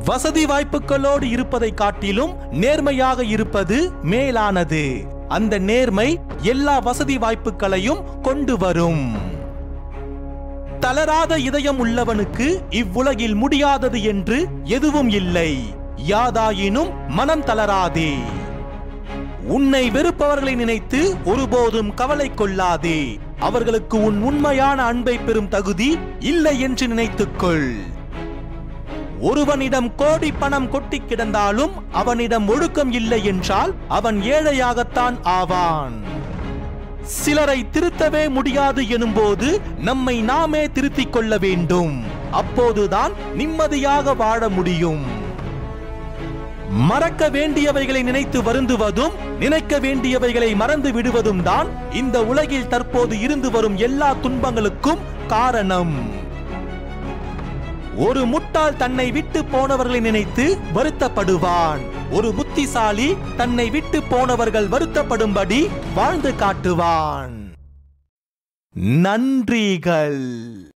வசதி வாய்ப்புகளோடு இருப்பதை காட்டிலும் நேர்மையாக இருப்பது மேலானது அந்த நேர்மை எல்லா வசதி வாய்ப்புகளையும் கொண்டு வரும் தளராத இதயம் உள்ளவனுக்கு இவ்வுலகில் முடியாதது என்று எதுவும் இல்லை யாதாயினும் மனம் தளராதே உன்னை வெறுப்பவர்களை நினைத்து ஒருபோதும் கவலை கொள்ளாதே அவர்களுக்கு உன் உண்மையான அன்பை பெறும் தகுதி இல்லை என்று நினைத்துக்கொள் ஒருவனிடம் கோடி பணம் கொட்டி கிடந்தாலும் அவனிடம் ஒழுக்கம் இல்லை என்றால் அவன் ஏழையாகத்தான் ஆவான் சிலரை திருத்தவே முடியாது எனும்போது நம்மை நாமே திருத்திக் கொள்ள வேண்டும் அப்போதுதான் நிம்மதியாக வாழ முடியும் மறக்க வேண்டியவைகளை நினைத்து வருந்துவதும் நினைக்க வேண்டியவைகளை மறந்து விடுவதும் தான் இந்த உலகில் தற்போது இருந்து வரும் எல்லா துன்பங்களுக்கும் காரணம் ஒரு முட்டாள் தன்னை விட்டு போனவர்களை நினைத்து வருத்தப்படுவான் ஒரு புத்திசாலி தன்னை விட்டு போனவர்கள் வருத்தப்படும்படி வாழ்ந்து காட்டுவான் நன்றிகள்